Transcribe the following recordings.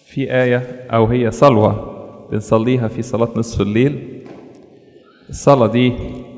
في آية أو هي صلوة بنصليها في صلاة نصف الليل الصلاة دي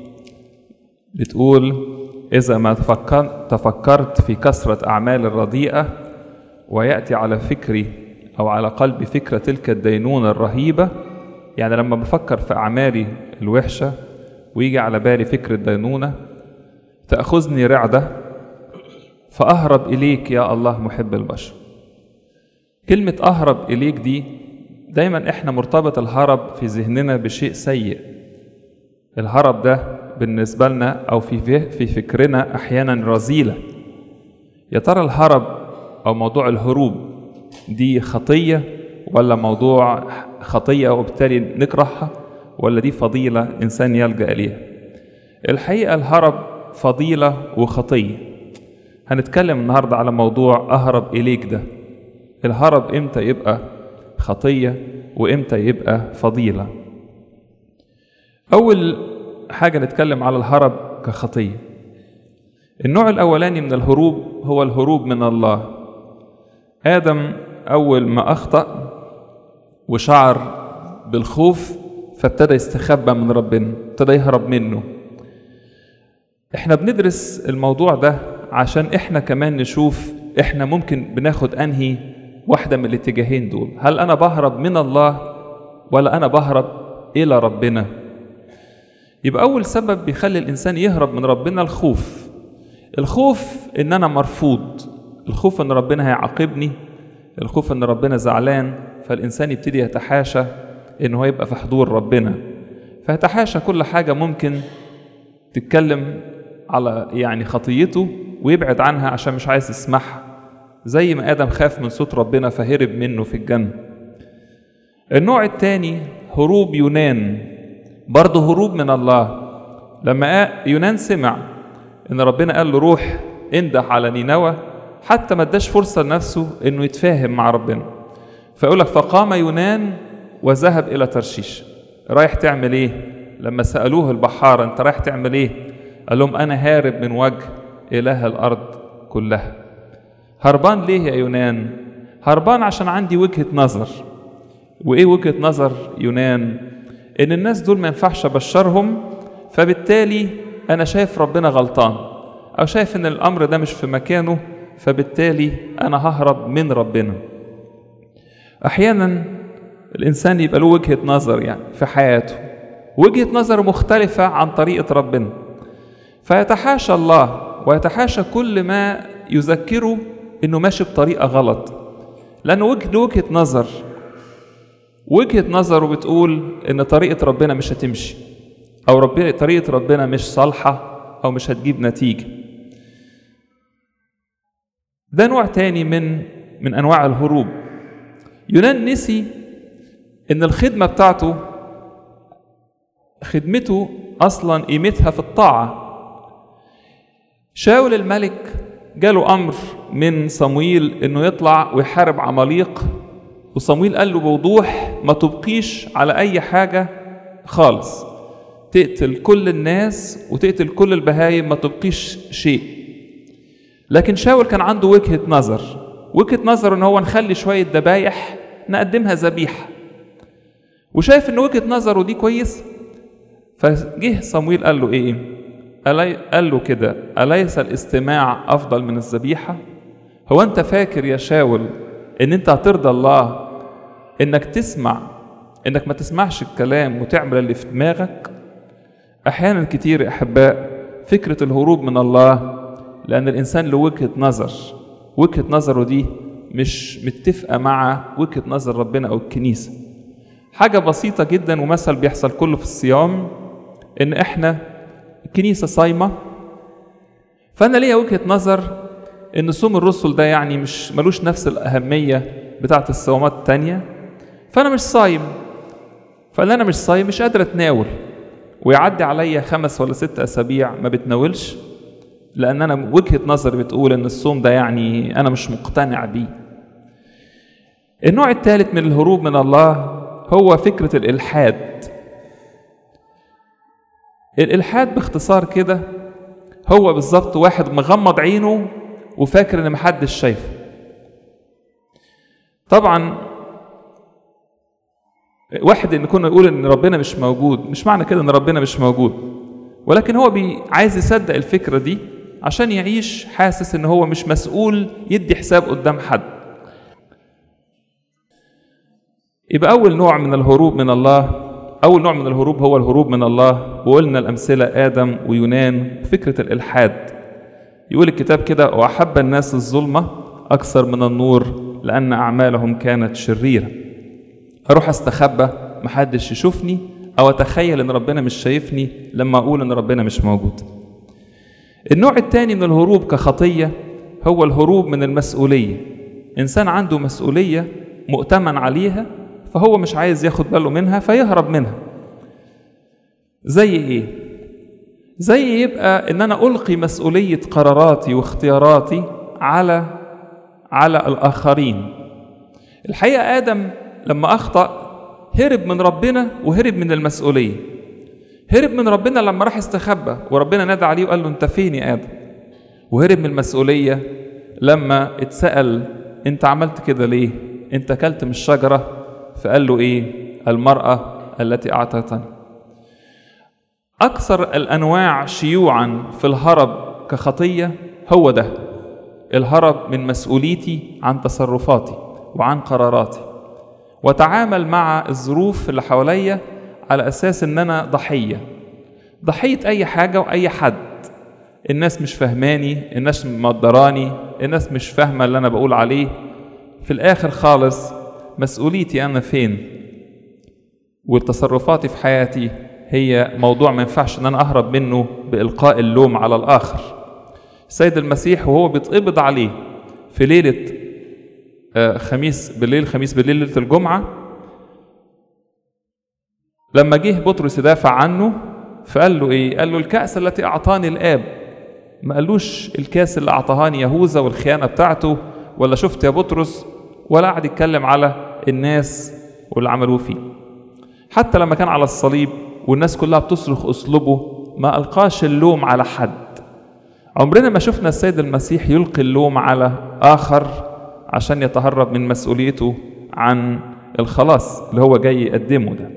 بتقول إذا ما تفكر تفكرت في كثرة أعمال الرديئة ويأتي على فكري أو على قلبي فكرة تلك الدينونة الرهيبة يعني لما بفكر في أعمالي الوحشة ويجي على بالي فكرة دينونة تأخذني رعدة فأهرب إليك يا الله محب البشر كلمة أهرب إليك دي دايما إحنا مرتبط الهرب في ذهننا بشيء سيء الهرب ده بالنسبة لنا أو في في فكرنا أحيانا رذيلة يا ترى الهرب أو موضوع الهروب دي خطية ولا موضوع خطية وبالتالي نكرهها ولا دي فضيلة إنسان يلجأ إليها الحقيقة الهرب فضيلة وخطية هنتكلم النهاردة على موضوع أهرب إليك ده الهرب إمتى يبقى خطية وإمتى يبقى فضيلة أول حاجة نتكلم على الهرب كخطية النوع الأولاني من الهروب هو الهروب من الله آدم أول ما أخطأ وشعر بالخوف فابتدى يستخبى من ربنا ابتدى يهرب منه احنا بندرس الموضوع ده عشان احنا كمان نشوف احنا ممكن بناخد انهي واحدة من الاتجاهين دول هل انا بهرب من الله ولا انا بهرب الى ربنا يبقى اول سبب بيخلي الانسان يهرب من ربنا الخوف الخوف ان انا مرفوض الخوف ان ربنا هيعاقبني الخوف ان ربنا زعلان فالانسان يبتدي يتحاشى ان هو يبقى في حضور ربنا فيتحاشى كل حاجة ممكن تتكلم على يعني خطيته ويبعد عنها عشان مش عايز يسمعها زي ما آدم خاف من صوت ربنا فهرب منه في الجنة النوع الثاني هروب يونان برضه هروب من الله لما يونان سمع ان ربنا قال له روح انده على نينوى حتى ما اداش فرصة لنفسه انه يتفاهم مع ربنا فيقول لك فقام يونان وذهب الى ترشيش رايح تعمل ايه لما سألوه البحارة انت رايح تعمل ايه قال لهم انا هارب من وجه اله الارض كلها هربان ليه يا يونان هربان عشان عندي وجهة نظر وايه وجهة نظر يونان ان الناس دول ما ينفعش ابشرهم فبالتالي انا شايف ربنا غلطان او شايف ان الامر ده مش في مكانه فبالتالي انا ههرب من ربنا احيانا الانسان يبقى له وجهة نظر يعني في حياته وجهة نظر مختلفة عن طريقة ربنا فيتحاشى الله ويتحاشى كل ما يذكره انه ماشي بطريقة غلط لانه وجه وجهة نظر وجهة نظره بتقول ان طريقة ربنا مش هتمشي او ربنا طريقة ربنا مش صالحة او مش هتجيب نتيجة ده نوع تاني من من انواع الهروب يونان نسي ان الخدمة بتاعته خدمته اصلا قيمتها في الطاعة شاول الملك جاله امر من صمويل انه يطلع ويحارب عماليق وصمويل قال له بوضوح ما تبقيش على اي حاجة خالص تقتل كل الناس وتقتل كل البهايم ما تبقيش شيء لكن شاول كان عنده وجهة نظر وجهة نظر ان هو نخلي شوية ذبايح نقدمها ذبيحة وشايف ان وجهة نظره دي كويس فجه صمويل قال له ايه ألي قال له كده أليس الاستماع أفضل من الذبيحة هو أنت فاكر يا شاول إن أنت هترضى الله إنك تسمع إنك ما تسمعش الكلام وتعمل اللي في دماغك أحيانا كتير يا أحباء فكرة الهروب من الله لأن الإنسان له وجهة نظر وجهة نظره دي مش متفقة مع وجهة نظر ربنا أو الكنيسة حاجة بسيطة جدا ومثل بيحصل كله في الصيام إن إحنا الكنيسة صايمة فأنا ليا وجهة نظر إن صوم الرسل ده يعني مش ملوش نفس الأهمية بتاعة الصومات التانية فأنا مش صايم فأنا أنا مش صايم مش قادر أتناول ويعدي عليا خمس ولا ست أسابيع ما بتناولش لأن أنا وجهة نظري بتقول إن الصوم ده يعني أنا مش مقتنع بيه النوع الثالث من الهروب من الله هو فكرة الإلحاد الإلحاد باختصار كده هو بالظبط واحد مغمض عينه وفاكر إن محدش شايفه طبعا واحد ان كنا نقول ان ربنا مش موجود مش معنى كده ان ربنا مش موجود ولكن هو بي عايز يصدق الفكرة دي عشان يعيش حاسس ان هو مش مسؤول يدي حساب قدام حد يبقى اول نوع من الهروب من الله اول نوع من الهروب هو الهروب من الله وقلنا الامثله ادم ويونان وفكره الالحاد يقول الكتاب كده واحب الناس الظلمه اكثر من النور لان اعمالهم كانت شريره اروح استخبى محدش يشوفني او اتخيل ان ربنا مش شايفني لما اقول ان ربنا مش موجود النوع الثاني من الهروب كخطيه هو الهروب من المسؤوليه انسان عنده مسؤوليه مؤتمن عليها فهو مش عايز ياخد باله منها فيهرب منها زي ايه زي يبقى ان انا القي مسؤوليه قراراتي واختياراتي على على الاخرين الحقيقه ادم لما اخطا هرب من ربنا وهرب من المسؤوليه هرب من ربنا لما راح استخبى وربنا نادى عليه وقال له انت فين يا ادم وهرب من المسؤوليه لما اتسال انت عملت كده ليه انت اكلت من الشجره فقال له ايه المراه التي اعطتني اكثر الانواع شيوعا في الهرب كخطيه هو ده الهرب من مسؤوليتي عن تصرفاتي وعن قراراتي وتعامل مع الظروف اللي حواليا على اساس ان انا ضحيه ضحيه اي حاجه واي حد الناس مش فهماني الناس مقدراني الناس مش فاهمه اللي انا بقول عليه في الاخر خالص مسؤوليتي انا فين وتصرفاتي في حياتي هي موضوع ما ينفعش ان انا اهرب منه بالقاء اللوم على الاخر السيد المسيح وهو بيتقبض عليه في ليله خميس بالليل خميس بالليل ليله الجمعه لما جه بطرس يدافع عنه فقال له ايه قال له الكأس التي اعطاني الاب ما قالوش الكاس اللي اعطاهاني يهوذا والخيانه بتاعته ولا شفت يا بطرس ولا قعد يتكلم على الناس واللي عملوه فيه حتى لما كان على الصليب والناس كلها بتصرخ اسلوبه ما القاش اللوم على حد عمرنا ما شفنا السيد المسيح يلقي اللوم على اخر عشان يتهرب من مسؤوليته عن الخلاص اللي هو جاي يقدمه ده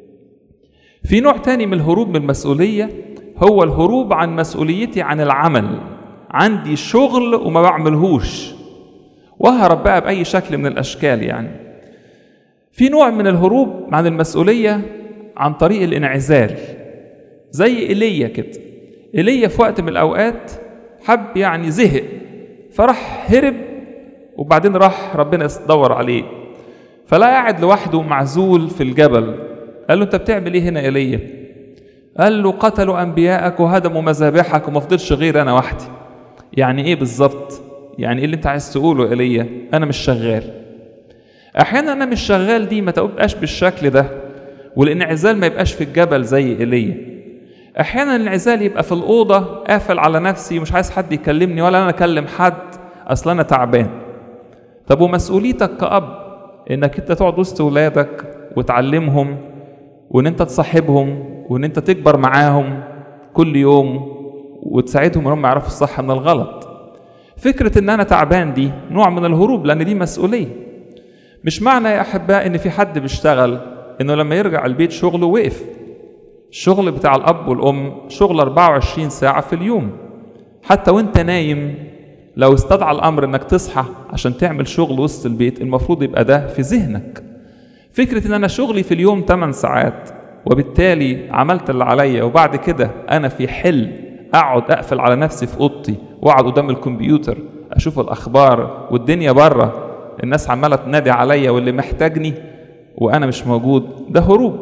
في نوع تاني من الهروب من المسؤولية هو الهروب عن مسؤوليتي عن العمل عندي شغل وما بعملهوش واهرب بقى بأي شكل من الأشكال يعني في نوع من الهروب عن المسؤولية عن طريق الانعزال زي إيليا كده إيليا في وقت من الأوقات حب يعني زهق فراح هرب وبعدين راح ربنا يدور عليه فلا قاعد لوحده معزول في الجبل قال له انت بتعمل ايه هنا ايليا قال له قتلوا انبياءك وهدموا مذابحك وما فضلش غير انا وحدي يعني ايه بالظبط يعني ايه اللي انت عايز تقوله ايليا انا مش شغال احيانا انا مش شغال دي ما تبقاش بالشكل ده والانعزال ما يبقاش في الجبل زي ايليا احيانا الانعزال يبقى في الاوضه قافل على نفسي ومش عايز حد يكلمني ولا انا اكلم حد اصل انا تعبان طب ومسؤوليتك كأب انك انت تقعد وسط ولادك وتعلمهم وان انت تصاحبهم وان انت تكبر معاهم كل يوم وتساعدهم انهم يعرفوا الصح من الغلط فكرة ان انا تعبان دي نوع من الهروب لان دي مسؤولية مش معنى يا احباء ان في حد بيشتغل انه لما يرجع البيت شغله وقف الشغل بتاع الاب والام شغل 24 ساعة في اليوم حتى وانت نايم لو استدعى الامر انك تصحى عشان تعمل شغل وسط البيت المفروض يبقى ده في ذهنك فكرة ان انا شغلي في اليوم 8 ساعات وبالتالي عملت اللي عليا وبعد كده انا في حل اقعد اقفل على نفسي في اوضتي واقعد قدام الكمبيوتر اشوف الاخبار والدنيا بره الناس عماله تنادي عليا واللي محتاجني وانا مش موجود ده هروب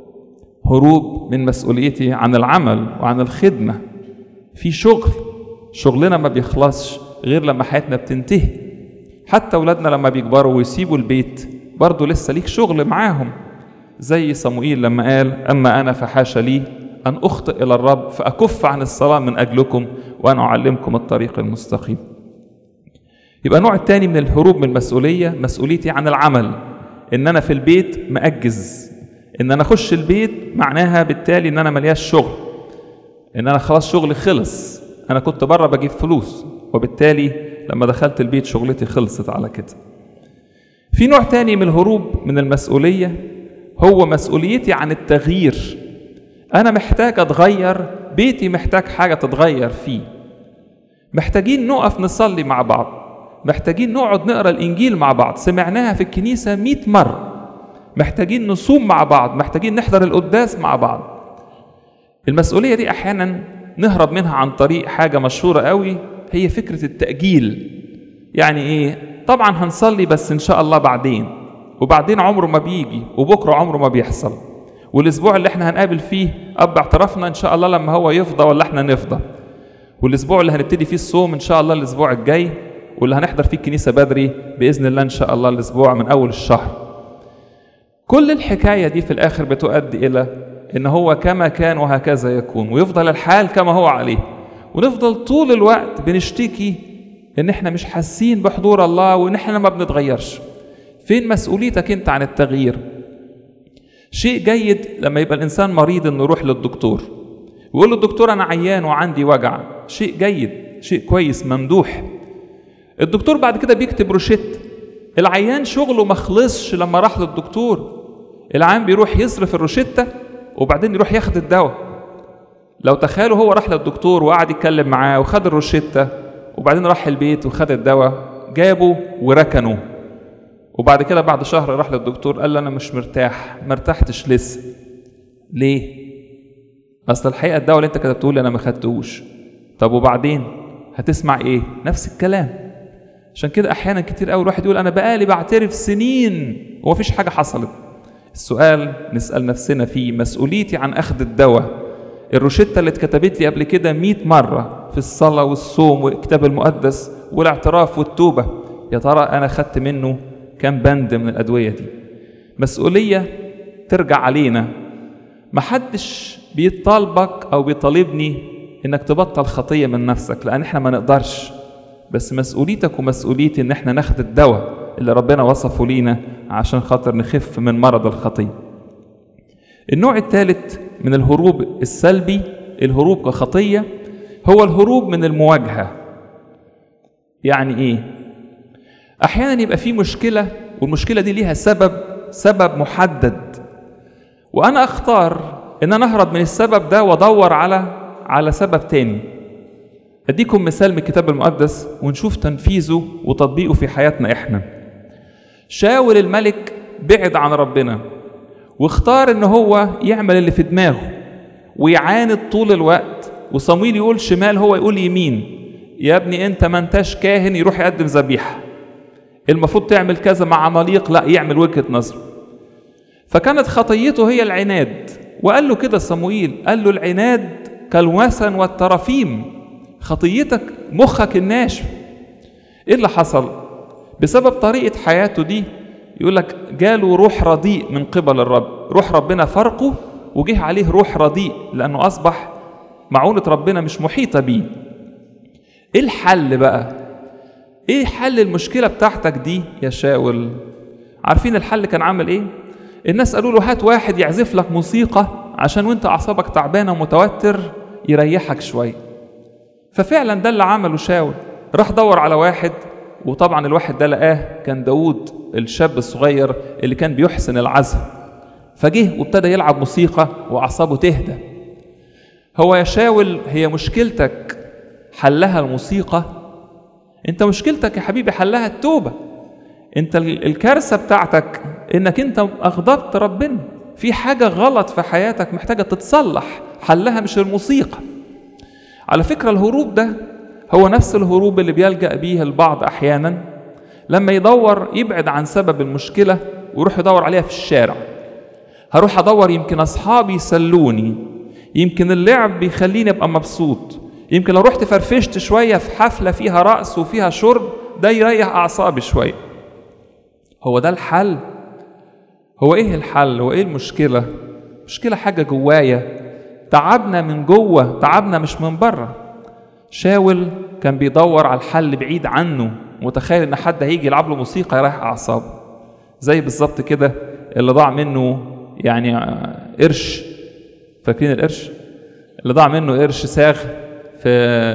هروب من مسؤوليتي عن العمل وعن الخدمه في شغل شغلنا ما بيخلصش غير لما حياتنا بتنتهي حتى اولادنا لما بيكبروا ويسيبوا البيت برضه لسه ليك شغل معاهم زي صموئيل لما قال اما انا فحاشا لي ان اخطئ الى الرب فاكف عن الصلاه من اجلكم وانا اعلمكم الطريق المستقيم يبقى النوع الثاني من الهروب من المسؤوليه مسؤوليتي عن العمل ان انا في البيت ماجز ان انا اخش البيت معناها بالتالي ان انا ملياش شغل ان انا خلاص شغلي خلص انا كنت بره بجيب فلوس وبالتالي لما دخلت البيت شغلتي خلصت على كده في نوع تاني من الهروب من المسؤولية هو مسؤوليتي عن التغيير انا محتاج اتغير بيتي محتاج حاجه تتغير فيه محتاجين نقف نصلي مع بعض محتاجين نقعد نقرا الانجيل مع بعض سمعناها في الكنيسه مئة مره محتاجين نصوم مع بعض محتاجين نحضر القداس مع بعض المسؤوليه دي احيانا نهرب منها عن طريق حاجه مشهوره قوي هي فكره التاجيل يعني ايه طبعا هنصلي بس ان شاء الله بعدين وبعدين عمره ما بيجي وبكره عمره ما بيحصل والاسبوع اللي احنا هنقابل فيه اب اعترافنا ان شاء الله لما هو يفضى ولا احنا نفضى والاسبوع اللي هنبتدي فيه الصوم ان شاء الله الاسبوع الجاي واللي هنحضر فيه الكنيسه بدري باذن الله ان شاء الله الاسبوع من اول الشهر كل الحكايه دي في الاخر بتؤدي الى ان هو كما كان وهكذا يكون ويفضل الحال كما هو عليه ونفضل طول الوقت بنشتكي ان احنا مش حاسين بحضور الله وان احنا ما بنتغيرش فين مسؤوليتك انت عن التغيير شيء جيد لما يبقى الانسان مريض انه يروح للدكتور ويقول له الدكتور انا عيان وعندي وجع شيء جيد شيء كويس ممدوح الدكتور بعد كده بيكتب روشته العيان شغله ما خلصش لما راح للدكتور العيان بيروح يصرف الروشته وبعدين يروح ياخد الدواء لو تخيلوا هو راح للدكتور وقعد يتكلم معاه وخد الروشته وبعدين راح البيت وخد الدواء جابه وركنه وبعد كده بعد شهر راح للدكتور قال له انا مش مرتاح ما ارتحتش لسه ليه اصل الحقيقه الدواء اللي انت كتبته لي انا ما خدتهوش طب وبعدين هتسمع ايه نفس الكلام عشان كده احيانا كتير قوي الواحد يقول انا بقالي بعترف سنين ومفيش حاجه حصلت السؤال نسال نفسنا فيه مسؤوليتي عن اخذ الدواء الروشته اللي اتكتبت لي قبل كده 100 مره في الصلاه والصوم والكتاب المقدس والاعتراف والتوبه يا ترى انا خدت منه كام بند من الادويه دي مسؤوليه ترجع علينا محدش بيطالبك او بيطالبني انك تبطل خطيه من نفسك لان احنا ما نقدرش بس مسؤوليتك ومسؤوليتي ان احنا ناخد الدواء اللي ربنا وصفه لينا عشان خاطر نخف من مرض الخطيه النوع الثالث من الهروب السلبي الهروب كخطيه هو الهروب من المواجهه يعني ايه احيانا يبقى في مشكله والمشكله دي ليها سبب سبب محدد وانا اختار ان انا اهرب من السبب ده وادور على على سبب تاني اديكم مثال من الكتاب المقدس ونشوف تنفيذه وتطبيقه في حياتنا احنا شاول الملك بعد عن ربنا واختار ان هو يعمل اللي في دماغه ويعاند طول الوقت وصمويل يقول شمال هو يقول يمين يا ابني انت ما انتش كاهن يروح يقدم ذبيحه المفروض تعمل كذا مع عماليق لا يعمل وجهه نظر فكانت خطيته هي العناد وقال له كده صموئيل قال له العناد كالوثن والترافيم خطيتك مخك الناشف ايه اللي حصل بسبب طريقه حياته دي يقول لك جاله روح رديء من قبل الرب روح ربنا فرقه وجه عليه روح رديء لانه اصبح معونه ربنا مش محيطه بيه ايه الحل بقى ايه حل المشكله بتاعتك دي يا شاول عارفين الحل كان عامل ايه الناس قالوا له هات واحد يعزف لك موسيقى عشان وانت اعصابك تعبانه ومتوتر يريحك شويه ففعلا ده اللي عمله شاول راح دور على واحد وطبعا الواحد ده لقاه كان داود الشاب الصغير اللي كان بيحسن العزف فجه وابتدى يلعب موسيقى واعصابه تهدى هو يا شاول هي مشكلتك حلها الموسيقى انت مشكلتك يا حبيبي حلها التوبه انت الكارثه بتاعتك انك انت اغضبت ربنا في حاجه غلط في حياتك محتاجه تتصلح حلها مش الموسيقى على فكره الهروب ده هو نفس الهروب اللي بيلجا بيه البعض احيانا لما يدور يبعد عن سبب المشكله ويروح يدور عليها في الشارع هروح ادور يمكن اصحابي يسلوني يمكن اللعب بيخليني ابقى مبسوط يمكن لو رحت فرفشت شويه في حفله فيها رقص وفيها شرب ده يريح اعصابي شويه هو ده الحل هو ايه الحل هو ايه المشكله مشكله حاجه جوايا تعبنا من جوه تعبنا مش من بره شاول كان بيدور على الحل بعيد عنه متخيل ان حد هيجي يلعب له موسيقى يريح اعصابه زي بالظبط كده اللي ضاع منه يعني قرش فاكرين القرش اللي ضاع منه قرش ساغ في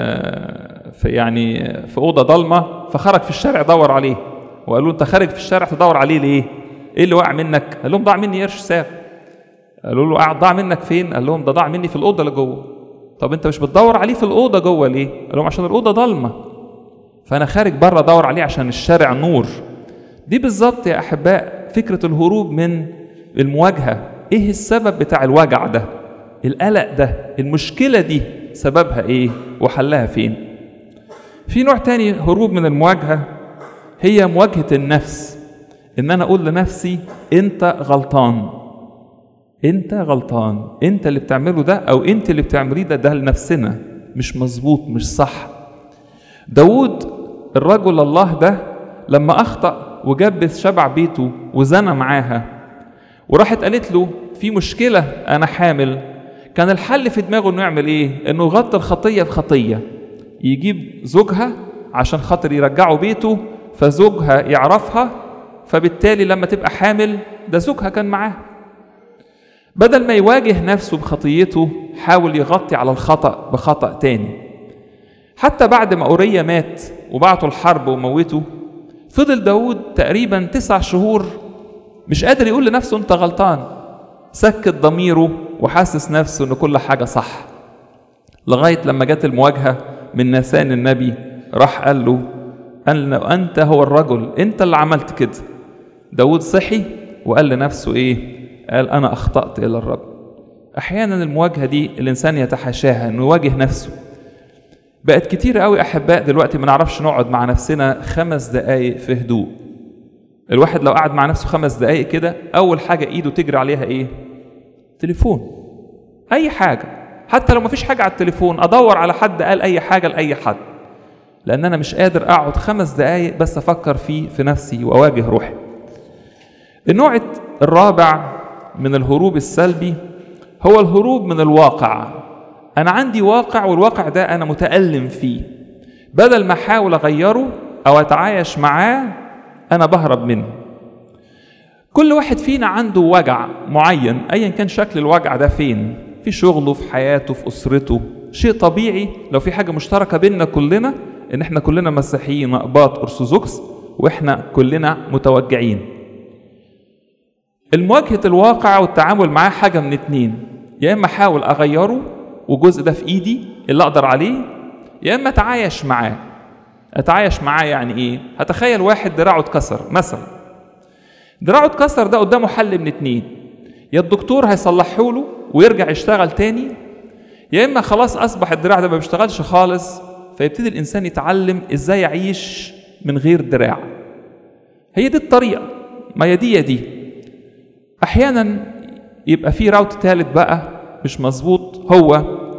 في يعني في اوضه ضلمه فخرج في الشارع يدور عليه وقالوا انت خارج في الشارع تدور عليه ليه ايه اللي وقع منك قال لهم ضاع مني قرش ساغ قالوا له ضاع منك فين قال لهم ده ضاع مني في الاوضه اللي جوه طب انت مش بتدور عليه في الاوضه جوه ليه قال لهم عشان الاوضه ضلمه فانا خارج بره ادور عليه عشان الشارع نور دي بالظبط يا احباء فكره الهروب من المواجهه ايه السبب بتاع الوجع ده القلق ده المشكله دي سببها ايه وحلها فين في نوع تاني هروب من المواجهه هي مواجهه النفس ان انا اقول لنفسي انت غلطان انت غلطان انت اللي بتعمله ده او انت اللي بتعمليه ده ده لنفسنا مش مظبوط مش صح داود الرجل الله ده لما اخطا وجاب شبع بيته وزنى معاها وراحت قالت له في مشكله انا حامل كان الحل في دماغه انه يعمل ايه انه يغطي الخطيه بخطيه يجيب زوجها عشان خاطر يرجعه بيته فزوجها يعرفها فبالتالي لما تبقى حامل ده زوجها كان معاها بدل ما يواجه نفسه بخطيته حاول يغطي على الخطأ بخطأ تاني حتى بعد ما أوريا مات وبعته الحرب وموته فضل داود تقريبا تسع شهور مش قادر يقول لنفسه انت غلطان سكت ضميره وحاسس نفسه ان كل حاجة صح لغاية لما جت المواجهة من نسان النبي راح قال له قال له أنت هو الرجل أنت اللي عملت كده داود صحي وقال لنفسه إيه قال أنا أخطأت إلى الرب أحيانا المواجهة دي الإنسان يتحاشاها إنه يواجه نفسه بقت كتير قوي أحباء دلوقتي ما نعرفش نقعد مع نفسنا خمس دقايق في هدوء الواحد لو قعد مع نفسه خمس دقايق كده أول حاجة إيده تجري عليها إيه تليفون أي حاجة حتى لو مفيش حاجة على التليفون أدور على حد قال أي حاجة لأي حد لأن أنا مش قادر أقعد خمس دقايق بس أفكر فيه في نفسي وأواجه روحي النوع الرابع من الهروب السلبي هو الهروب من الواقع أنا عندي واقع والواقع ده أنا متألم فيه بدل ما أحاول أغيره أو أتعايش معاه أنا بهرب منه كل واحد فينا عنده وجع معين أيا كان شكل الوجع ده فين في شغله في حياته في أسرته شيء طبيعي لو في حاجة مشتركة بيننا كلنا إن إحنا كلنا مسيحيين أقباط أرثوذكس وإحنا كلنا متوجعين المواجهة الواقع والتعامل معاه حاجة من اتنين يا إما أحاول أغيره وجزء ده في إيدي اللي أقدر عليه يا إما أتعايش معاه أتعايش معاه يعني إيه؟ هتخيل واحد دراعه اتكسر مثلا دراعه اتكسر ده قدامه حل من اتنين يا الدكتور هيصلحه له ويرجع يشتغل تاني يا إما خلاص أصبح الدراع ده ما بيشتغلش خالص فيبتدي الإنسان يتعلم إزاي يعيش من غير دراع هي دي الطريقة ما يا دي يا دي احيانا يبقى في راوت ثالث بقى مش مظبوط هو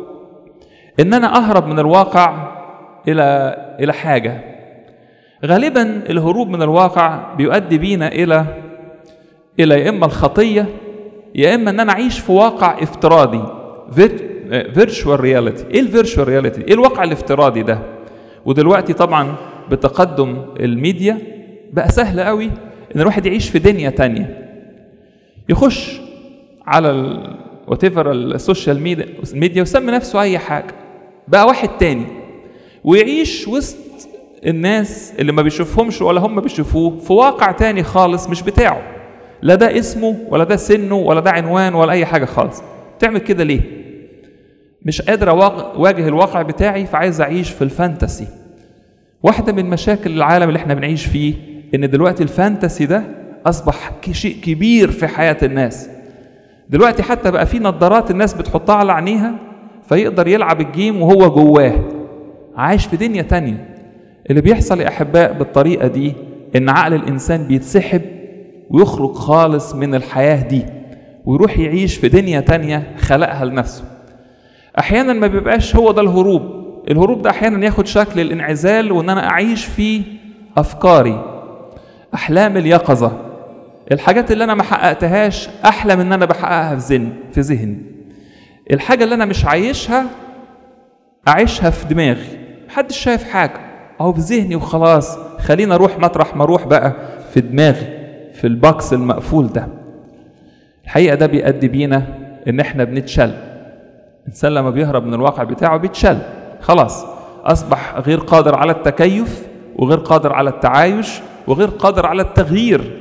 ان انا اهرب من الواقع الى الى حاجه غالبا الهروب من الواقع بيؤدي بينا الى الى يا اما الخطيه يا اما ان انا اعيش في واقع افتراضي فيرتشوال رياليتي ايه الفيرتشوال رياليتي ايه الواقع الافتراضي ده ودلوقتي طبعا بتقدم الميديا بقى سهل قوي ان الواحد يعيش في دنيا تانية يخش على وات ايفر السوشيال ميديا ميديا ويسمي نفسه اي حاجه بقى واحد تاني ويعيش وسط الناس اللي ما بيشوفهمش ولا هم بيشوفوه في واقع تاني خالص مش بتاعه لا ده اسمه ولا ده سنه ولا ده عنوان ولا اي حاجه خالص تعمل كده ليه مش قادر اواجه الواقع بتاعي فعايز اعيش في الفانتسي واحده من مشاكل العالم اللي احنا بنعيش فيه ان دلوقتي الفانتسي ده اصبح شيء كبير في حياه الناس دلوقتي حتى بقى في نظارات الناس بتحطها على عينيها فيقدر يلعب الجيم وهو جواه عايش في دنيا تانية اللي بيحصل يا احباء بالطريقه دي ان عقل الانسان بيتسحب ويخرج خالص من الحياه دي ويروح يعيش في دنيا تانية خلقها لنفسه احيانا ما بيبقاش هو ده الهروب الهروب ده احيانا ياخد شكل الانعزال وان انا اعيش في افكاري احلام اليقظه الحاجات اللي انا ما حققتهاش احلى من ان انا بحققها في ذهني في ذهني الحاجه اللي انا مش عايشها اعيشها في دماغي محدش شايف حاجه اهو في ذهني وخلاص خلينا اروح مطرح ما اروح بقى في دماغي في الباكس المقفول ده الحقيقه ده بيؤدي بينا ان احنا بنتشل الانسان لما بيهرب من الواقع بتاعه بيتشل خلاص اصبح غير قادر على التكيف وغير قادر على التعايش وغير قادر على التغيير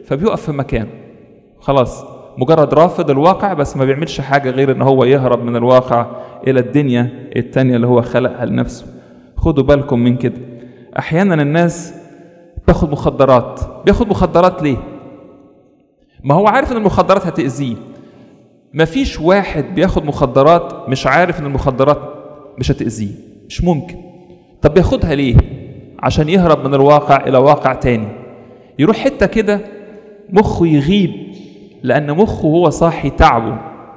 فبيقف في مكانه خلاص مجرد رافض الواقع بس ما بيعملش حاجة غير ان هو يهرب من الواقع الى الدنيا التانية اللي هو خلقها لنفسه خدوا بالكم من كده احيانا الناس بياخد مخدرات بياخد مخدرات ليه ما هو عارف ان المخدرات هتأذيه مفيش واحد بياخد مخدرات مش عارف ان المخدرات مش هتأذيه مش ممكن طب بياخدها ليه عشان يهرب من الواقع الى واقع تاني يروح حتة كده مخه يغيب لأن مخه هو صاحي تعبه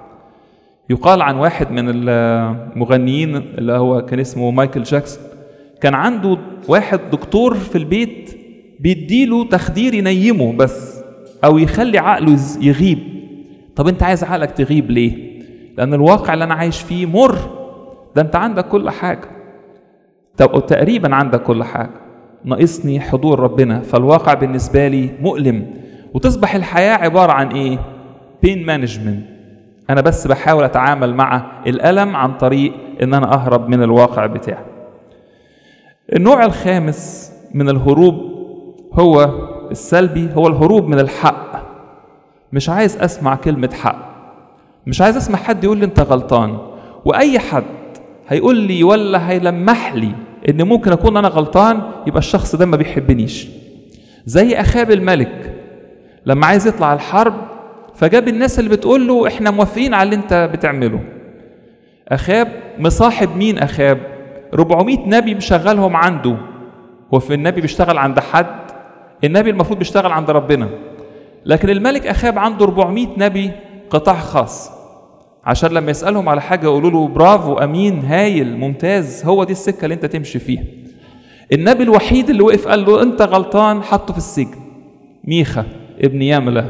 يقال عن واحد من المغنيين اللي هو كان اسمه مايكل جاكسون كان عنده واحد دكتور في البيت بيديله تخدير ينيمه بس أو يخلي عقله يغيب طب أنت عايز عقلك تغيب ليه؟ لأن الواقع اللي أنا عايش فيه مر ده أنت عندك كل حاجة طب تقريبا عندك كل حاجة ناقصني حضور ربنا فالواقع بالنسبة لي مؤلم وتصبح الحياة عبارة عن إيه؟ بين مانجمنت أنا بس بحاول أتعامل مع الألم عن طريق إن أنا أهرب من الواقع بتاعي. النوع الخامس من الهروب هو السلبي هو الهروب من الحق. مش عايز أسمع كلمة حق. مش عايز أسمع حد يقول لي أنت غلطان. وأي حد هيقول لي ولا هيلمح لي إن ممكن أكون أنا غلطان يبقى الشخص ده ما بيحبنيش. زي أخاب الملك لما عايز يطلع الحرب فجاب الناس اللي بتقول له احنا موافقين على اللي انت بتعمله اخاب مصاحب مين اخاب 400 نبي مشغلهم عنده هو في النبي بيشتغل عند حد النبي المفروض بيشتغل عند ربنا لكن الملك اخاب عنده 400 نبي قطاع خاص عشان لما يسالهم على حاجه يقولوا له برافو امين هايل ممتاز هو دي السكه اللي انت تمشي فيها النبي الوحيد اللي وقف قال له انت غلطان حطه في السجن ميخا ابن يامله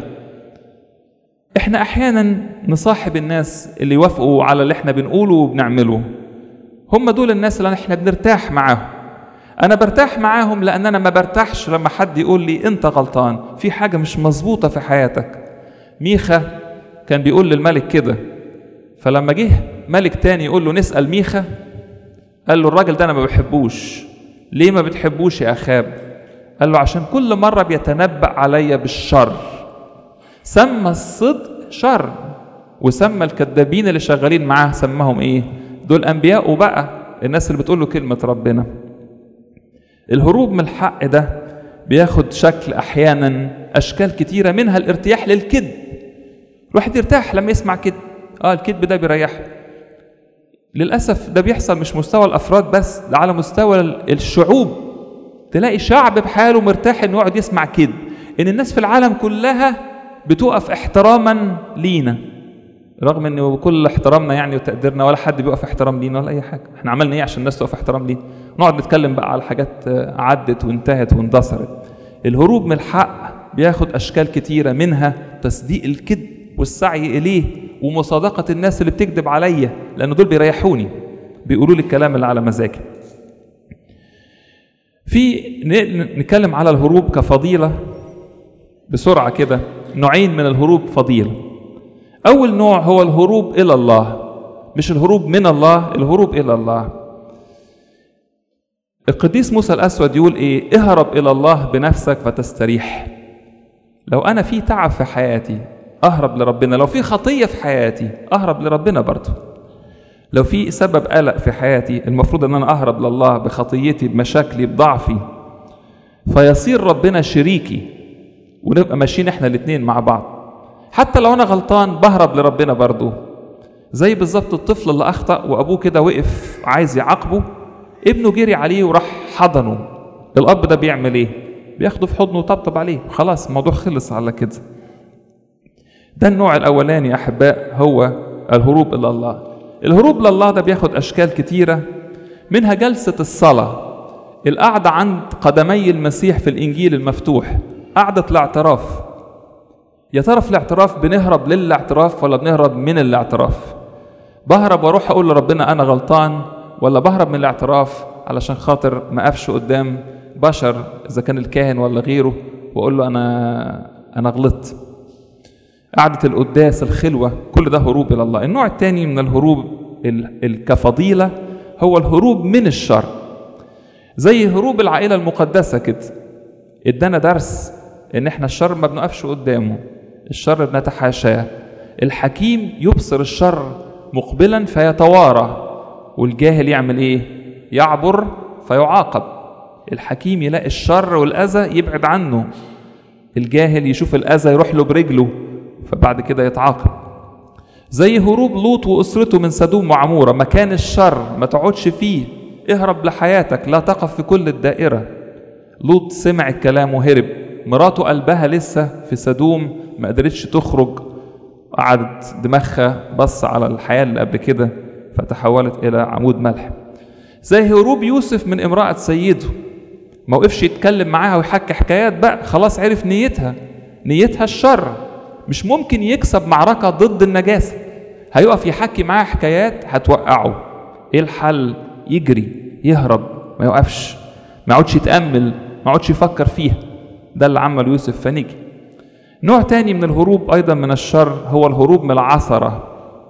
احنا احيانا نصاحب الناس اللي يوافقوا على اللي احنا بنقوله وبنعمله هم دول الناس اللي احنا بنرتاح معاهم انا برتاح معاهم لان انا ما برتاحش لما حد يقول لي انت غلطان في حاجه مش مظبوطه في حياتك ميخا كان بيقول للملك كده فلما جه ملك تاني يقول له نسال ميخا قال له الراجل ده انا ما بحبوش ليه ما بتحبوش يا اخاب قال له عشان كل مره بيتنبأ عليا بالشر سمى الصدق شر وسمى الكذابين اللي شغالين معاه سماهم ايه دول انبياء وبقى الناس اللي بتقول له كلمه ربنا الهروب من الحق ده بياخد شكل احيانا اشكال كتيره منها الارتياح للكذب الواحد يرتاح لما يسمع كذب اه الكذب ده بيريحه للاسف ده بيحصل مش مستوى الافراد بس ده على مستوى الشعوب تلاقي شعب بحاله مرتاح انه يقعد يسمع كذب ان الناس في العالم كلها بتقف احتراما لينا رغم ان كل احترامنا يعني وتقديرنا ولا حد بيقف احترام لينا ولا اي حاجه احنا عملنا ايه عشان الناس تقف احترام لينا نقعد نتكلم بقى على حاجات عدت وانتهت واندثرت الهروب من الحق بياخد اشكال كتيره منها تصديق الكذب والسعي اليه ومصادقه الناس اللي بتكذب عليا لان دول بيريحوني بيقولوا لي الكلام اللي على مزاجي في نتكلم على الهروب كفضيله بسرعه كده نوعين من الهروب فضيله اول نوع هو الهروب الى الله مش الهروب من الله الهروب الى الله القديس موسى الاسود يقول ايه اهرب الى الله بنفسك فتستريح لو انا في تعب في حياتي اهرب لربنا لو في خطيه في حياتي اهرب لربنا برضه لو في سبب قلق في حياتي المفروض ان انا اهرب لله بخطيتي بمشاكلي بضعفي فيصير ربنا شريكي ونبقى ماشيين احنا الاثنين مع بعض حتى لو انا غلطان بهرب لربنا برضه زي بالظبط الطفل اللي اخطا وابوه كده وقف عايز يعاقبه ابنه جري عليه وراح حضنه الاب ده بيعمل ايه بياخده في حضنه وطبطب عليه خلاص الموضوع خلص على كده ده النوع الاولاني يا احباء هو الهروب الى الله الهروب لله ده بياخد اشكال كتيره منها جلسه الصلاه القعده عند قدمي المسيح في الانجيل المفتوح قعده الاعتراف يا ترى في الاعتراف بنهرب للاعتراف ولا بنهرب من الاعتراف بهرب واروح اقول لربنا انا غلطان ولا بهرب من الاعتراف علشان خاطر ما اقفش قدام بشر اذا كان الكاهن ولا غيره واقول له انا انا غلطت قعدة القداس الخلوة كل ده هروب إلى الله النوع الثاني من الهروب كفضيلة هو الهروب من الشر زي هروب العائلة المقدسة كده ادانا درس ان احنا الشر ما بنقفش قدامه الشر بنتحاشاه الحكيم يبصر الشر مقبلا فيتوارى والجاهل يعمل ايه يعبر فيعاقب الحكيم يلاقي الشر والاذى يبعد عنه الجاهل يشوف الاذى يروح له برجله فبعد كده يتعاقب زي هروب لوط واسرته من سدوم وعموره مكان الشر ما تقعدش فيه اهرب لحياتك لا تقف في كل الدائره لوط سمع الكلام وهرب مراته قلبها لسه في سدوم ما قدرتش تخرج قعدت دماغها بص على الحياة اللي قبل كده فتحولت إلى عمود ملح زي هروب يوسف من امرأة سيده ما وقفش يتكلم معاها ويحكي حكايات بقى خلاص عرف نيتها نيتها الشر مش ممكن يكسب معركة ضد النجاسة هيقف يحكي معاها حكايات هتوقعه ايه الحل يجري يهرب ما يوقفش ما يقعدش يتأمل ما يقعدش يفكر فيها ده اللي عمل يوسف فنجي نوع تاني من الهروب أيضا من الشر هو الهروب من العثرة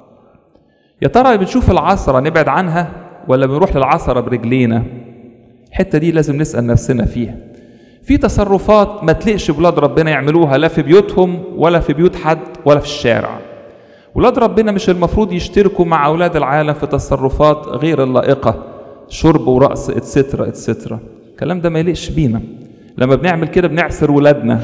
يا ترى بنشوف العثرة نبعد عنها ولا بنروح للعثرة برجلينا الحتة دي لازم نسأل نفسنا فيها في تصرفات ما تليقش بولاد ربنا يعملوها لا في بيوتهم ولا في بيوت حد ولا في الشارع ولاد ربنا مش المفروض يشتركوا مع أولاد العالم في تصرفات غير اللائقة شرب ورقص اتسترا اتسترا الكلام ده ما يليقش بينا لما بنعمل كده بنعسر ولادنا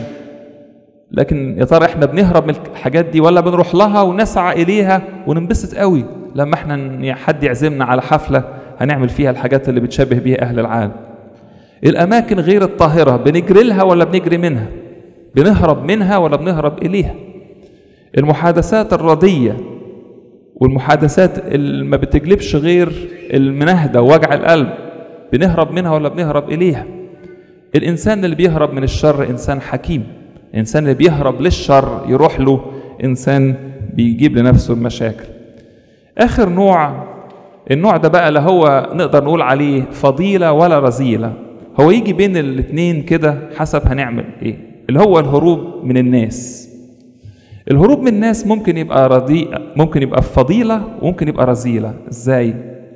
لكن يا ترى احنا بنهرب من الحاجات دي ولا بنروح لها ونسعى اليها وننبسط قوي لما احنا حد يعزمنا على حفله هنعمل فيها الحاجات اللي بتشبه بيها اهل العالم الاماكن غير الطاهره بنجري لها ولا بنجري منها بنهرب منها ولا بنهرب اليها المحادثات الرديه والمحادثات اللي ما بتجلبش غير المناهده ووجع القلب بنهرب منها ولا بنهرب اليها الانسان اللي بيهرب من الشر انسان حكيم الانسان اللي بيهرب للشر يروح له انسان بيجيب لنفسه المشاكل اخر نوع النوع ده بقى لا هو نقدر نقول عليه فضيلة ولا رذيلة هو يجي بين الاتنين كده حسب هنعمل ايه اللي هو الهروب من الناس الهروب من الناس ممكن يبقى رضي ممكن يبقى فضيلة وممكن يبقى رذيلة ازاي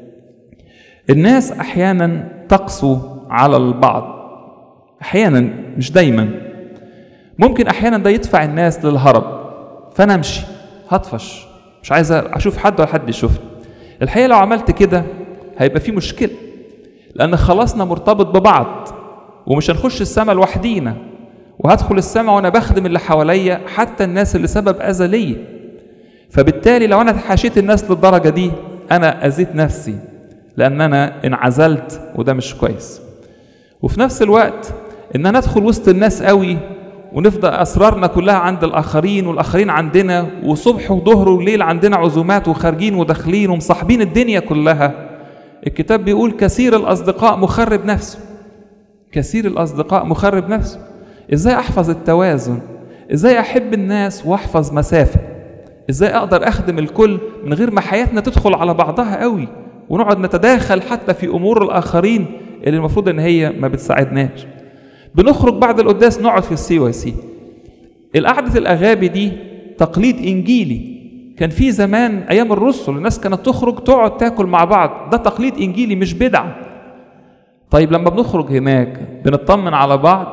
الناس احيانا تقسو على البعض احيانا مش دايما ممكن احيانا ده يدفع الناس للهرب فانا امشي هطفش مش عايز اشوف حد ولا حد يشوفني الحقيقه لو عملت كده هيبقى في مشكله لان خلاصنا مرتبط ببعض ومش هنخش السماء لوحدينا وهدخل السماء وانا بخدم اللي حواليا حتى الناس اللي سبب اذى ليا فبالتالي لو انا تحاشيت الناس للدرجه دي انا اذيت نفسي لان انا انعزلت وده مش كويس وفي نفس الوقت ان انا ادخل وسط الناس قوي ونفضل اسرارنا كلها عند الاخرين والاخرين عندنا وصبح وظهر وليل عندنا عزومات وخارجين وداخلين ومصاحبين الدنيا كلها الكتاب بيقول كثير الاصدقاء مخرب نفسه كثير الاصدقاء مخرب نفسه ازاي احفظ التوازن ازاي احب الناس واحفظ مسافه ازاي اقدر اخدم الكل من غير ما حياتنا تدخل على بعضها قوي ونقعد نتداخل حتى في امور الاخرين اللي المفروض ان هي ما بتساعدناش بنخرج بعد القداس نقعد في السي واي سي القعدة الأغابي دي تقليد إنجيلي كان في زمان أيام الرسل الناس كانت تخرج تقعد تاكل مع بعض ده تقليد إنجيلي مش بدعة طيب لما بنخرج هناك بنطمن على بعض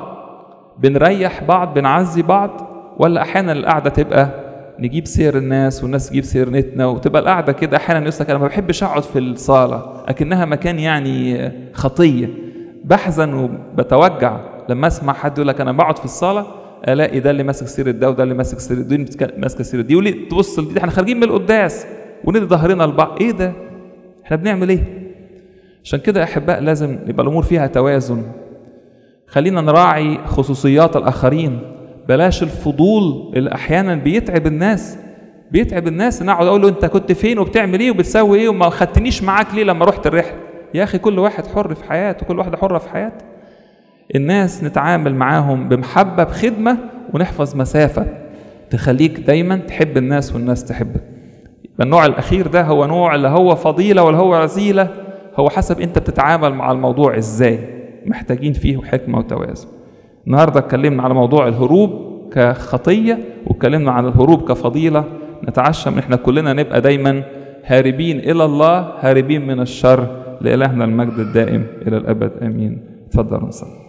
بنريح بعض بنعزي بعض ولا أحيانا القعدة تبقى نجيب سير الناس والناس تجيب سيرنتنا وتبقى القعدة كده أحيانا يقول لك أنا ما بحبش أقعد في الصالة أكنها مكان يعني خطية بحزن وبتوجع لما اسمع حد يقول لك انا بقعد في الصاله الاقي ده اللي ماسك سيره ده وده اللي ماسك سيره دي ماسكه سيره دي وليه تبص دي احنا خارجين من القداس وندي ظهرنا لبعض ايه ده احنا بنعمل ايه عشان كده يا احباء لازم يبقى الامور فيها توازن خلينا نراعي خصوصيات الاخرين بلاش الفضول اللي احيانا بيتعب الناس بيتعب الناس ان اقعد اقول له انت كنت فين وبتعمل ايه وبتسوي ايه وما خدتنيش معاك ليه لما رحت الرحله يا اخي كل واحد حر في حياته كل واحده حره في حياتها الناس نتعامل معاهم بمحبة بخدمة ونحفظ مسافة تخليك دايما تحب الناس والناس تحبك النوع الأخير ده هو نوع اللي هو فضيلة ولا هو رذيلة هو حسب أنت بتتعامل مع الموضوع إزاي محتاجين فيه حكمة وتوازن النهاردة اتكلمنا على موضوع الهروب كخطية واتكلمنا عن الهروب كفضيلة نتعشى من احنا كلنا نبقى دايما هاربين إلى الله هاربين من الشر لإلهنا المجد الدائم إلى الأبد آمين تفضلوا نصلي